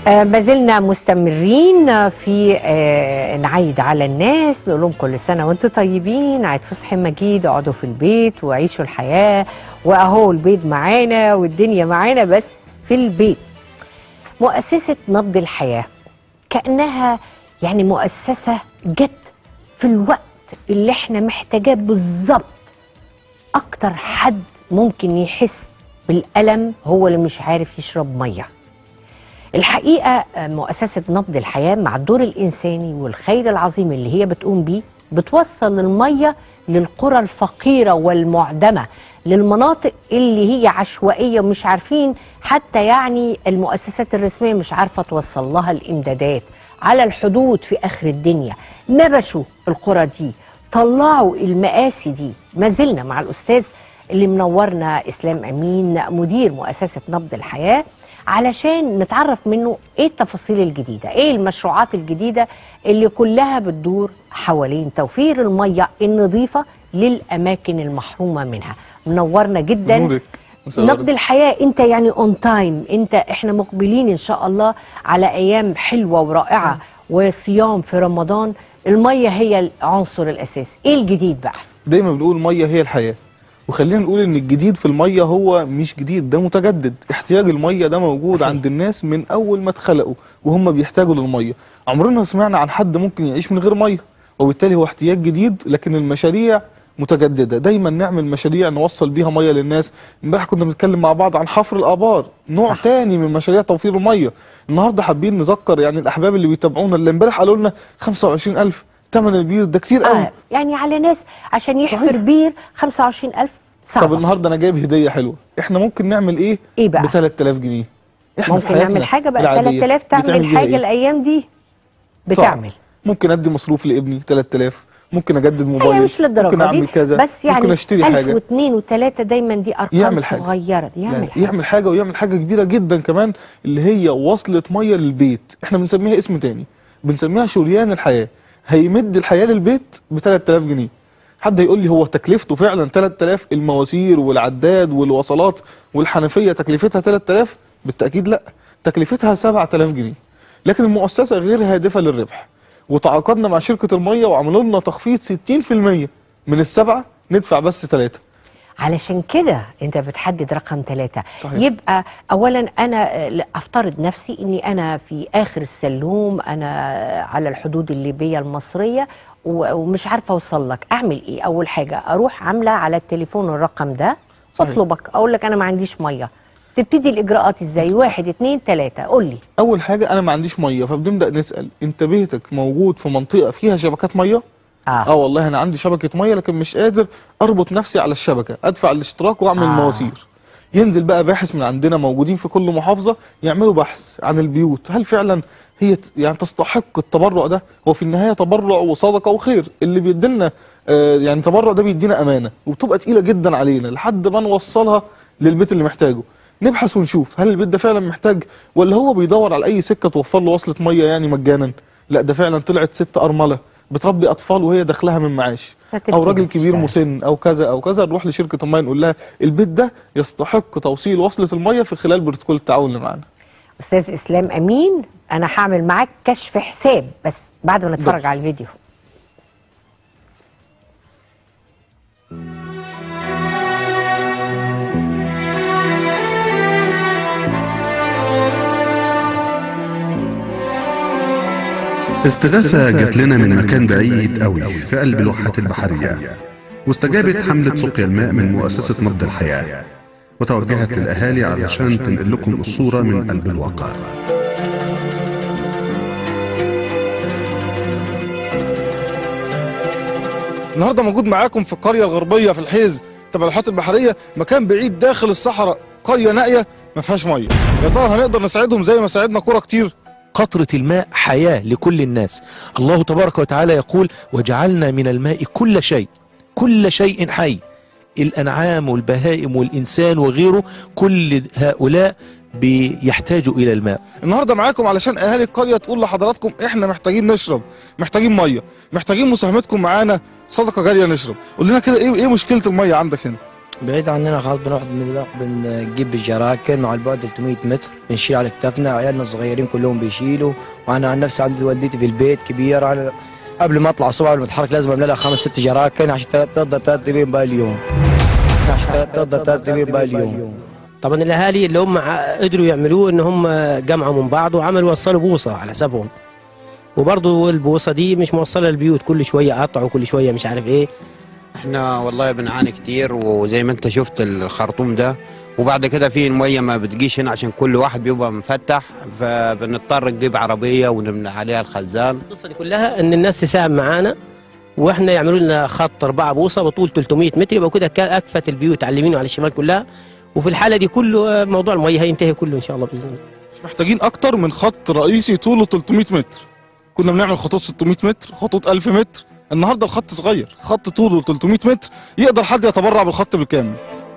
آه، ما زلنا مستمرين في آه، نعيد على الناس نقول لهم كل سنه وانتم طيبين عيد فصح مجيد اقعدوا في البيت وعيشوا الحياه واهو البيت معانا والدنيا معانا بس في البيت مؤسسه نبض الحياه كانها يعني مؤسسه جت في الوقت اللي احنا محتاجاه بالظبط اكتر حد ممكن يحس بالالم هو اللي مش عارف يشرب ميه الحقيقه مؤسسه نبض الحياه مع الدور الانساني والخير العظيم اللي هي بتقوم بيه بتوصل الميه للقرى الفقيره والمعدمه للمناطق اللي هي عشوائيه ومش عارفين حتى يعني المؤسسات الرسميه مش عارفه توصل لها الامدادات على الحدود في اخر الدنيا نبشوا القرى دي طلعوا المآسي دي ما زلنا مع الاستاذ اللي منورنا اسلام امين مدير مؤسسه نبض الحياه علشان نتعرف منه ايه التفاصيل الجديده ايه المشروعات الجديده اللي كلها بتدور حوالين توفير الميه النظيفه للاماكن المحرومه منها منورنا جدا نورك مساء نبض الورد. الحياه انت يعني اون تايم انت احنا مقبلين ان شاء الله على ايام حلوه ورائعه وصيام في رمضان الميه هي العنصر الاساسي ايه الجديد بقى دايما بنقول الميه هي الحياه وخلينا نقول ان الجديد في الميه هو مش جديد ده متجدد احتياج الميه ده موجود صحيح. عند الناس من اول ما اتخلقوا وهم بيحتاجوا للميه عمرنا سمعنا عن حد ممكن يعيش من غير ميه وبالتالي هو احتياج جديد لكن المشاريع متجدده دايما نعمل مشاريع نوصل بيها ميه للناس امبارح كنا بنتكلم مع بعض عن حفر الابار نوع صح. تاني من مشاريع توفير الميه النهارده حابين نذكر يعني الاحباب اللي بيتابعونا اللي امبارح قالوا لنا 25000 ثمن البير ده كتير قوي آه يعني على ناس عشان يحفر صحيح. بير 25000 صعبة طب النهارده انا جايب هديه حلوه احنا ممكن نعمل ايه إيه بقى؟ ب 3000 جنيه احنا في ممكن حياتنا نعمل حاجه بقى العادية 3000 تعمل بتعمل بيها حاجه إيه؟ الايام دي صعب. بتعمل ممكن ادي مصروف لابني 3000 ممكن اجدد موبايل هي مش للدرجه ممكن اعمل دي كذا بس يعني ممكن اشتري 1000 حاجه واثنين وثلاثه دايما دي ارقام يعمل حاجة. صغيره دي يعمل يعني حاجه يعمل حاجه ويعمل حاجه كبيره جدا كمان اللي هي وصله ميه للبيت احنا بنسميها اسم تاني بنسميها شريان الحياه هيمد الحياه للبيت ب 3000 جنيه حد هيقول لي هو تكلفته فعلا 3000 المواسير والعداد والوصلات والحنفيه تكلفتها 3000 بالتاكيد لا تكلفتها 7000 جنيه لكن المؤسسه غير هادفه للربح وتعاقدنا مع شركه الميه وعملوا لنا تخفيض 60% من السبعه ندفع بس ثلاثه علشان كده انت بتحدد رقم ثلاثة صحيح. يبقى اولا انا آه، افترض نفسي اني انا في اخر السلوم انا على الحدود الليبية المصرية و- ومش عارفة اوصل لك اعمل ايه اول حاجة اروح عاملة على التليفون الرقم ده صحيح. اطلبك اقول لك انا ما عنديش مية تبتدي الاجراءات ازاي واحد اتنين تلاتة قول لي اول حاجه انا ما عنديش ميه فبنبدا نسال انت بيتك موجود في منطقه فيها شبكات ميه اه اه والله انا عندي شبكه ميه لكن مش قادر اربط نفسي على الشبكه ادفع الاشتراك واعمل آه. آه. المواسير ينزل بقى باحث من عندنا موجودين في كل محافظه يعملوا بحث عن البيوت هل فعلا هي ت- يعني تستحق التبرع ده هو في النهايه تبرع وصدقه وخير اللي بيدينا آه يعني تبرع ده بيدينا امانه وبتبقى تقيله جدا علينا لحد ما نوصلها للبيت اللي محتاجه نبحث ونشوف هل البيت ده فعلا محتاج ولا هو بيدور على اي سكه توفر له وصله ميه يعني مجانا لا ده فعلا طلعت ست ارمله بتربي اطفال وهي داخلها من معاش فتبتدي او راجل كبير تشتغل. مسن او كذا او كذا نروح لشركه الميه نقول لها البيت ده يستحق توصيل وصله الميه في خلال بروتوكول التعاون اللي معانا استاذ اسلام امين انا هعمل معاك كشف حساب بس بعد ما نتفرج ده. على الفيديو استغاثة جات لنا من مكان بعيد قوي في قلب الواحات البحرية واستجابت حملة سقيا الماء من مؤسسة نبض الحياة وتوجهت للأهالي علشان تنقل لكم الصورة من قلب الواقع النهارده موجود معاكم في القريه الغربيه في الحيز تبع الواحات البحريه مكان بعيد داخل الصحراء قريه نائيه ما فيهاش ميه يا ترى هنقدر نساعدهم زي ما ساعدنا كوره كتير قطرة الماء حياة لكل الناس الله تبارك وتعالى يقول وجعلنا من الماء كل شيء كل شيء حي الأنعام والبهائم والإنسان وغيره كل هؤلاء بيحتاجوا إلى الماء النهارده معاكم علشان اهالي القريه تقول لحضراتكم احنا محتاجين نشرب محتاجين ميه محتاجين مساهمتكم معانا صدقه جاريه نشرب قول لنا كده ايه ايه مشكله الميه عندك هنا بعيد عننا خلاص بنروح بنروح بنجيب الجراكن مع البعد 300 متر بنشيل على كتافنا عيالنا الصغيرين كلهم بيشيلوا وانا عن نفسي عندي والدتي في البيت كبيره انا قبل ما اطلع الصبح قبل ما اتحرك لازم املى لها خمس ست جراكن عشان تقدر تقدر بقى اليوم عشان تقدر تقدر بقى اليوم طبعا الاهالي اللي هم ع- قدروا يعملوه ان هم جمعوا من بعض وعملوا وصلوا بوصه على حسابهم وبرضه البوصه دي مش موصله للبيوت كل شويه قطع وكل شويه مش عارف ايه احنا والله بنعاني كتير وزي ما انت شفت الخرطوم ده وبعد كده في المية ما بتجيش هنا عشان كل واحد بيبقى مفتح فبنضطر نجيب عربية ونملى عليها الخزان القصه دي كلها ان الناس تساهم معانا واحنا يعملوا لنا خط 4 بوصه بطول 300 متر يبقى كده كا- اكفت البيوت على اليمين وعلى الشمال كلها وفي الحاله دي كله موضوع الميه هينتهي كله ان شاء الله باذن الله مش محتاجين اكتر من خط رئيسي طوله 300 متر كنا بنعمل خطوط 600 متر خطوط 1000 متر النهارده الخط صغير خط طوله 300 متر يقدر حد يتبرع بالخط بالكامل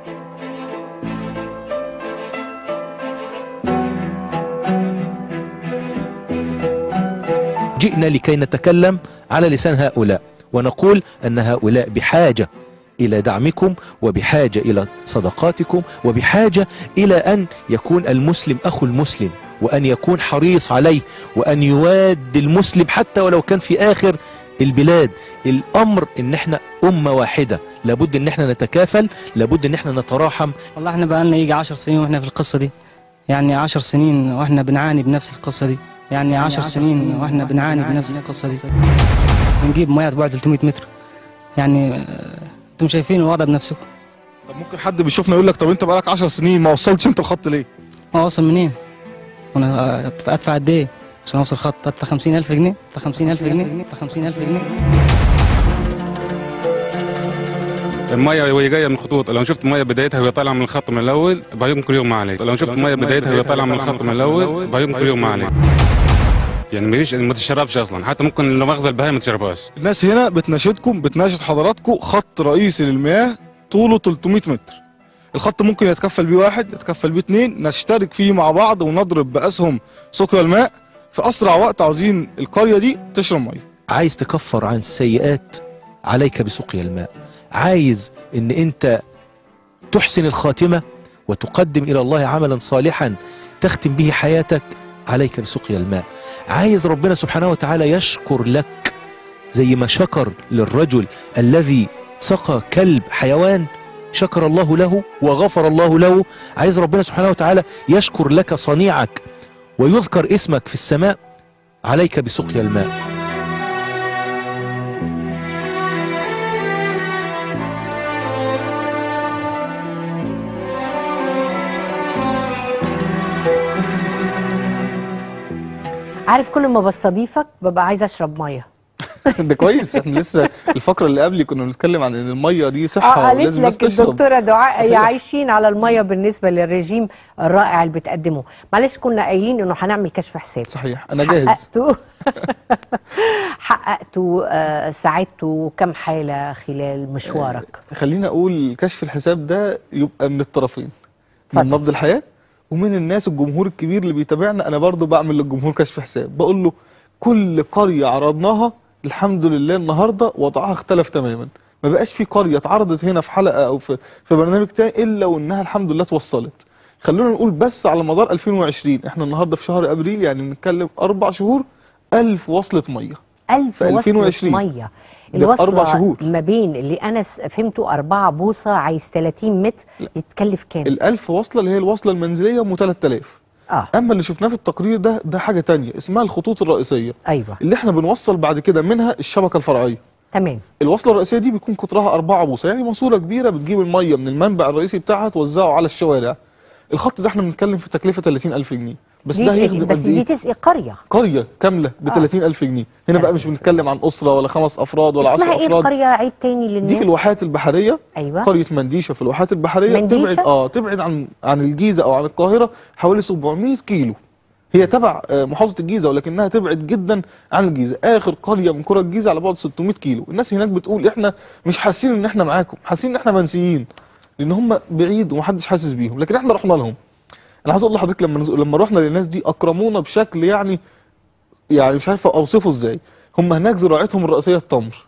جئنا لكي نتكلم على لسان هؤلاء ونقول أن هؤلاء بحاجة إلى دعمكم وبحاجة إلى صدقاتكم وبحاجة إلى أن يكون المسلم أخو المسلم وأن يكون حريص عليه وأن يواد المسلم حتى ولو كان في آخر البلاد الأمر إن احنا أمة واحدة لابد إن احنا نتكافل لابد إن احنا نتراحم والله احنا بقى لنا يجي 10 سنين واحنا في القصه دي يعني 10 سنين واحنا بنعاني بنفس القصه دي يعني 10 سنين واحنا بنعاني بنفس القصه دي بنجيب ميه بعد 300 متر يعني آه، انتم شايفين الوضع بنفسكم طب ممكن حد بيشوفنا يقول لك طب انت بقالك 10 سنين ما وصلتش انت الخط ليه ما اوصل منين وانا آه، ادفع قد ايه عشان اوصل خط ادفع 50000 جنيه ادفع 50000 جنيه ادفع 50000 جنيه المية وهي جايه من الخطوط لو شفت المية بدايتها وهي طالعه من الخط من الاول بعد ممكن يغمى عليك لو شفت المية بدايتها وهي طالعه من الخط من الاول بعد ممكن يغمى عليك يعني ما يجيش- ما تشربش اصلا حتى ممكن لو مغزى البهايم ما تشربهاش الناس هنا بتناشدكم بتناشد حضراتكم خط رئيسي للمياه طوله 300 متر الخط ممكن يتكفل بيه واحد يتكفل بيه اتنين نشترك فيه مع بعض ونضرب بأسهم سقيا الماء في أسرع وقت عاوزين القرية دي تشرب مية عايز تكفر عن السيئات عليك بسقيا الماء عايز ان انت تحسن الخاتمة وتقدم الى الله عملا صالحا تختم به حياتك عليك بسقيا الماء عايز ربنا سبحانه وتعالى يشكر لك زي ما شكر للرجل الذي سقى كلب حيوان شكر الله له وغفر الله له عايز ربنا سبحانه وتعالى يشكر لك صنيعك ويذكر اسمك في السماء عليك بسقيا الماء عارف كل ما بستضيفك ببقى عايزه اشرب ميه ده كويس احنا لسه الفقرة اللي قبلي كنا بنتكلم عن ان المية دي اه صحة قالت ولازم الناس لك تشرب الدكتوره دعاء صحيح. هي عايشين على الميه بالنسبه للرجيم الرائع اللي بتقدمه معلش كنا قايلين انه هنعمل كشف حساب صحيح انا جاهز حققتوا حققتوا آه، ساعدتوا كم حاله خلال مشوارك خلينا اقول كشف الحساب ده يبقى من الطرفين من اتفضل. نبض الحياة ومن الناس الجمهور الكبير اللي بيتابعنا انا برضو بعمل للجمهور كشف حساب بقول له كل قرية عرضناها الحمد لله النهاردة وضعها اختلف تماما ما بقاش في قرية اتعرضت هنا في حلقة او في في برنامج تاني الا وانها الحمد لله اتوصلت خلونا نقول بس على مدار 2020 احنا النهارده في شهر ابريل يعني بنتكلم اربع شهور 1000 وصلة مية ألف في وصلة 2020. مية ده في أربع شهور. ما بين اللي أنا س- فهمته أربعة بوصة عايز 30 متر يتكلف كام؟ ال1000 وصلة اللي هي الوصلة المنزلية ام 3000 آه اما اللي شفناه في التقرير ده ده حاجه تانية اسمها الخطوط الرئيسيه أيوه اللي احنا بنوصل بعد كده منها الشبكه الفرعيه تمام الوصله الرئيسيه دي بيكون قطرها 4 بوصه يعني ماسوره كبيره بتجيب الميه من المنبع الرئيسي بتاعها توزعه على الشوارع الخط ده احنا بنتكلم في تكلفه 30000 جنيه بس دي ده هيخدم بس قد دي ايه تسقي قرية قريه كامله ب آه. 30000 جنيه هنا بقى مش بنتكلم عن اسره ولا خمس افراد ولا 10 اسمها إيه افراد القرية عيد تاني للناس؟ دي في الواحات البحريه أيوه قريه منديشه في الواحات البحريه منديشة؟ تبعد اه تبعد عن عن الجيزه او عن القاهره حوالي 700 كيلو هي تبع آه، محافظه الجيزه ولكنها تبعد جدا عن الجيزه اخر قريه من قرى الجيزه على بعد 600 كيلو الناس هناك بتقول احنا مش حاسين ان احنا معاكم حاسين ان احنا منسيين لان هم بعيد ومحدش حاسس بيهم لكن احنا رحنا لهم انا عايز اقول لحضرتك لما نز- لما رحنا للناس دي اكرمونا بشكل يعني يعني مش عارف اوصفه ازاي هم هناك زراعتهم الرئيسيه التمر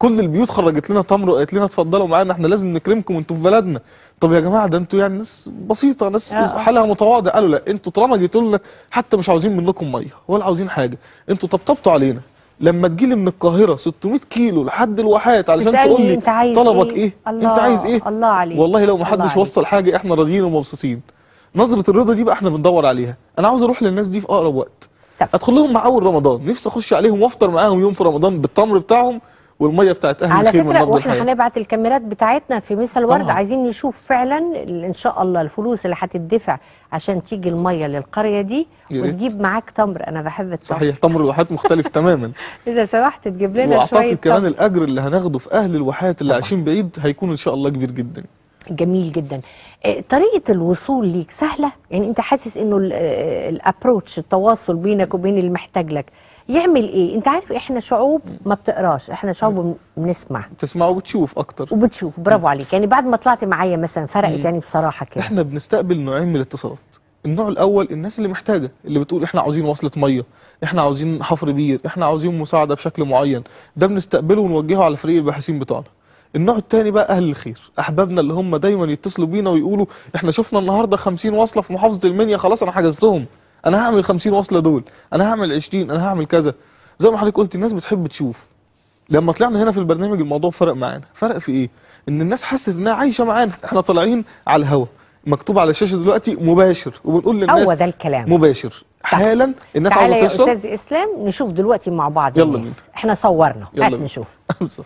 كل البيوت خرجت لنا تمر وقالت لنا اتفضلوا معانا احنا لازم نكرمكم انتوا في بلدنا طب يا جماعه ده انتوا يعني ناس بسيطه ناس آه، آه. حالها متواضع قالوا لا انتوا طالما جيتوا لنا حتى مش عاوزين منكم ميه ولا عاوزين حاجه انتوا طبطبتوا علينا لما تجيلي من القاهره 600 كيلو لحد الواحات علشان تسألني تقول لي انت عايز طلبك ايه, ايه الله انت عايز ايه الله عليك والله لو ما الله حدش عليك. وصل حاجه احنا راضيين ومبسوطين نظره الرضا دي بقى احنا بندور عليها انا عاوز اروح للناس دي في اقرب وقت طب. ادخل لهم مع اول رمضان نفسي اخش عليهم وافطر معاهم يوم في رمضان بالتمر بتاعهم والميه بتاعت اهل على الخير من فكره نبض واحنا الحياه هنبعت الكاميرات بتاعتنا في مثل الورد طبعاً. عايزين نشوف فعلا ال- ان شاء الله الفلوس اللي هتدفع عشان تيجي الميه للقريه دي يا ريت. وتجيب معاك تمر انا بحب التمر صحيح تمر الواحات مختلف تماما اذا سمحت تجيب لنا واعتقد شويه كمان تمر الاجر اللي هناخده في اهل الواحات اللي طبعاً. عايشين بعيد هيكون ان شاء الله كبير جدا جميل جدا آه، طريقه الوصول ليك سهله يعني انت حاسس انه الابروتش التواصل بينك وبين اللي محتاج لك يعمل ايه انت عارف احنا شعوب ما بتقراش احنا شعوب بنسمع تسمع وبتشوف اكتر وبتشوف برافو عليك يعني بعد ما طلعت معايا مثلا فرقت مم. يعني بصراحه كده احنا بنستقبل نوعين من الاتصالات النوع الاول الناس اللي محتاجه اللي بتقول احنا عاوزين وصله ميه احنا عاوزين حفر بير احنا عاوزين مساعده بشكل معين ده بنستقبله ونوجهه على فريق الباحثين بتوعنا النوع الثاني بقى اهل الخير احبابنا اللي هم دايما يتصلوا بينا ويقولوا احنا شفنا النهارده 50 وصله في محافظه المنيا خلاص انا حجزتهم انا هعمل 50 وصله دول انا هعمل 20 انا هعمل كذا زي ما حضرتك قلت الناس بتحب تشوف لما طلعنا هنا في البرنامج الموضوع فرق معانا فرق في ايه ان الناس حست انها عايشه معانا احنا طالعين على الهوا مكتوب على الشاشه دلوقتي مباشر وبنقول للناس هو ده الكلام مباشر حالا الناس تعالى عاوزه يا تشرب استاذ اسلام نشوف دلوقتي مع بعض يلا الناس احنا صورنا يلا هات بينا. نشوف بالظبط.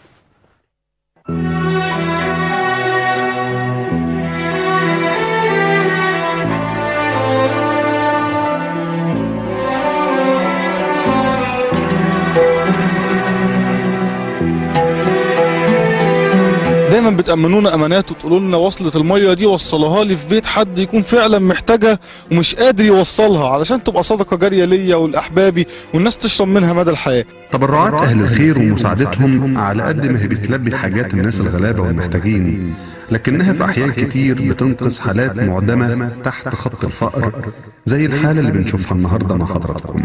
دايما بتأمنونا امانات وتقولوا لنا وصلة المية دي وصلوها لي في بيت حد يكون فعلا محتاجها ومش قادر يوصلها علشان تبقى صدقة جارية ليا ولأحبابي والناس تشرب منها مدى الحياة تبرعات أهل الخير ومساعدتهم على قد ما هي بتلبي حاجات الناس الغلابة والمحتاجين لكنها في أحيان كتير بتنقذ حالات معدمة تحت خط الفقر زي الحالة اللي بنشوفها النهاردة مع حضراتكم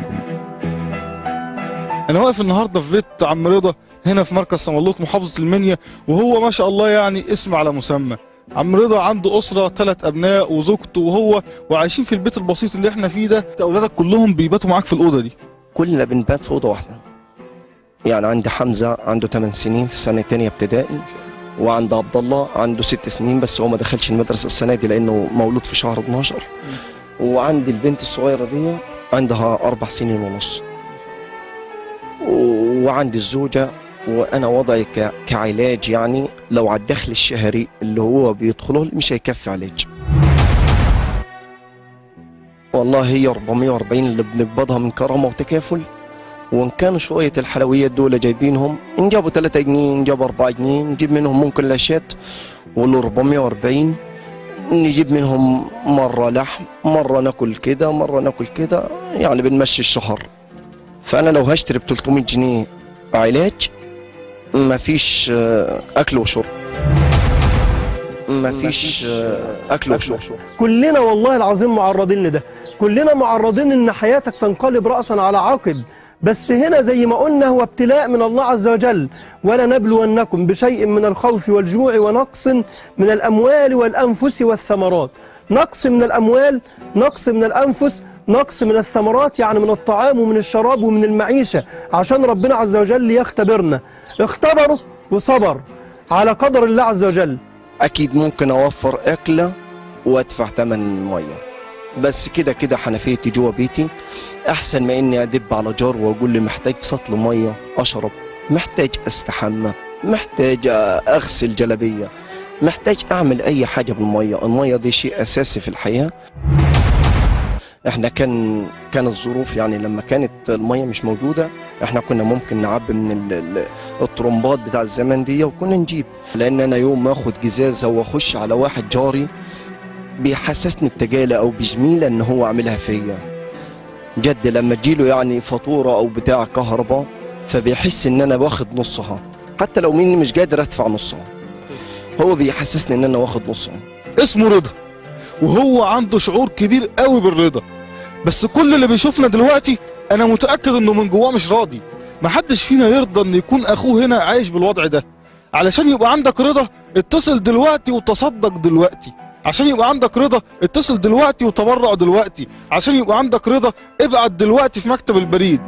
انا واقف النهارده في بيت عم رضا هنا في مركز صمالوط محافظه المنيا وهو ما شاء الله يعني اسم على مسمى عم رضا عنده اسره ثلاث ابناء وزوجته وهو وعايشين في البيت البسيط اللي احنا فيه ده اولادك كلهم بيباتوا معاك في الاوضه دي كلنا بنبات في اوضه واحده يعني عندي حمزه عنده 8 سنين في سنه تانية ابتدائي وعند عبد الله عنده ست سنين بس هو ما دخلش المدرسه السنه دي لانه مولود في شهر 12 وعندي البنت الصغيره دي عندها اربع سنين ونص و- وعندي الزوجه وانا وضعي ك- كعلاج يعني لو على الدخل الشهري اللي هو بيدخله مش هيكفي علاج والله هي 440 اللي بنقبضها من كرامه وتكافل وان كانوا شويه الحلويات دول جايبينهم ان جابوا 3 جنيه ان جابوا 4 جنيه نجيب منهم ممكن لاشات وال 440 نجيب منهم مره لحم مره ناكل كده مره ناكل كده يعني بنمشي الشهر فانا لو هشتري ب 300 جنيه علاج مفيش آه، اكل وشرب مفيش آه، اكل وشرب كلنا والله العظيم معرضين لده كلنا معرضين ان حياتك تنقلب رأسا على عقب بس هنا زي ما قلنا هو ابتلاء من الله عز وجل ولا نبلونكم بشيء من الخوف والجوع ونقص من الأموال والأنفس والثمرات نقص من الأموال نقص من الأنفس نقص من الثمرات يعني من الطعام ومن الشراب ومن المعيشة عشان ربنا عز وجل يختبرنا اختبروا وصبر على قدر الله عز وجل اكيد ممكن اوفر اكله وادفع ثمن الميه بس كده كده حنفيتي جوه بيتي احسن ما اني ادب على جار واقول له محتاج سطل ميه اشرب محتاج استحمى محتاج اغسل جلبيه محتاج اعمل اي حاجه بالميه الميه دي شيء اساسي في الحياه احنا كان كانت الظروف يعني لما كانت الميه مش موجوده احنا كنا ممكن نعبي من ال- ال- الطرمبات بتاع الزمان دي وكنا نجيب لان انا يوم ما اخد جزازه واخش على واحد جاري بيحسسني بتجاله او بجميله ان هو عاملها فيا جد لما تجيله يعني فاتوره او بتاع كهرباء فبيحس ان انا واخد نصها حتى لو مني مش قادر ادفع نصها هو بيحسسني ان انا واخد نصها اسمه رضا وهو عنده شعور كبير قوي بالرضا بس كل اللي بيشوفنا دلوقتي انا متاكد انه من جواه مش راضي محدش فينا يرضى ان يكون اخوه هنا عايش بالوضع ده علشان يبقى عندك رضا اتصل دلوقتي وتصدق دلوقتي عشان يبقى عندك رضا اتصل دلوقتي وتبرع دلوقتي عشان يبقى عندك رضا ابعت دلوقتي في مكتب البريد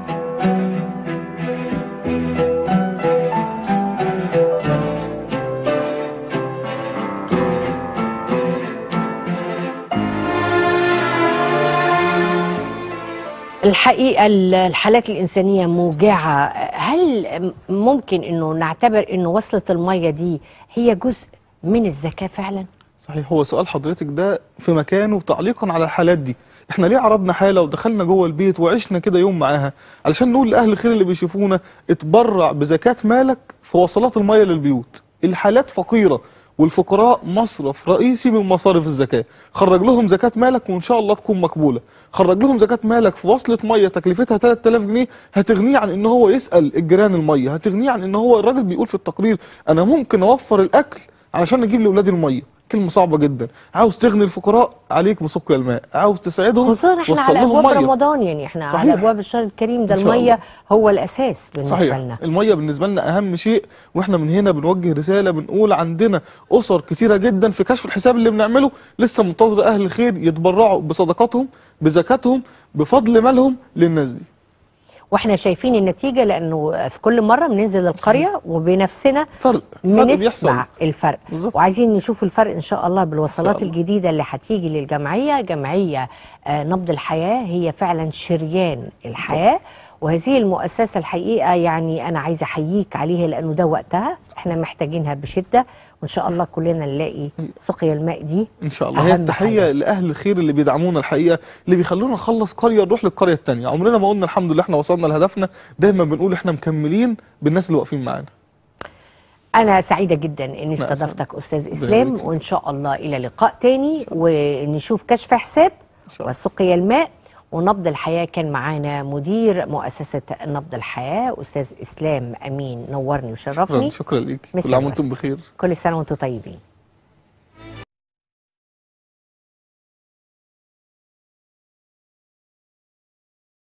الحقيقة ال- الحالات الإنسانية موجعة هل ممكن أنه نعتبر أنه وصلة المية دي هي جزء من الزكاة فعلا؟ صحيح هو سؤال حضرتك ده في مكانه تعليقا على الحالات دي احنا ليه عرضنا حاله ودخلنا جوه البيت وعشنا كده يوم معاها علشان نقول لاهل الخير اللي بيشوفونا اتبرع بزكاه مالك في وصلات الميه للبيوت الحالات فقيره والفقراء مصرف رئيسي من مصارف الزكاه خرج لهم زكاه مالك وان شاء الله تكون مقبوله خرج لهم زكاه مالك في وصله ميه تكلفتها 3000 جنيه هتغنيه عن ان هو يسال الجيران الميه هتغنيه عن ان هو الراجل بيقول في التقرير انا ممكن اوفر الاكل علشان اجيب لاولادي الميه كلمه صعبه جدا عاوز تغني الفقراء عليك بسقيا الماء عاوز تساعدهم خصوصا احنا وصل على لهم ابواب مية. رمضان يعني احنا صحيح. على ابواب الشهر الكريم ده إن شاء الميه الله. هو الاساس بالنسبه صحيح لنا الميه بالنسبه لنا اهم شيء واحنا من هنا بنوجه رساله بنقول عندنا اسر كتيره جدا في كشف الحساب اللي بنعمله لسه منتظر اهل الخير يتبرعوا بصدقاتهم بزكاتهم بفضل مالهم للناس دي واحنا شايفين النتيجه لانه في كل مره بننزل القريه وبنفسنا فرق فرق بيحصل بنسمع الفرق بالظبط. وعايزين نشوف الفرق ان شاء الله بالوصلات الله. الجديده اللي هتيجي للجمعيه جمعيه آه، نبض الحياه هي فعلا شريان الحياه وهذه المؤسسه الحقيقه يعني انا عايزه احييك عليها لانه ده وقتها احنا محتاجينها بشده وان شاء الله كلنا نلاقي سقيا الماء دي ان شاء الله هي أهم التحيه حاجة. لاهل الخير اللي بيدعمونا الحقيقه اللي بيخلونا نخلص قريه نروح للقريه الثانيه عمرنا ما قلنا الحمد لله احنا وصلنا لهدفنا دايما بنقول احنا مكملين بالناس اللي واقفين معانا أنا سعيدة جدا إني لا، استضفتك أستاذ ربنا إسلام يبارك فيك. وإن شاء الله إلى لقاء تاني ونشوف كشف حساب وسقي الماء ونبض الحياة كان معانا مدير مؤسسة نبض الحياة أستاذ إسلام أمين نورني شكرا وشرفني شكرا ليك مسا كل عام الورد. وانتم بخير كل سنة وأنتم طيبين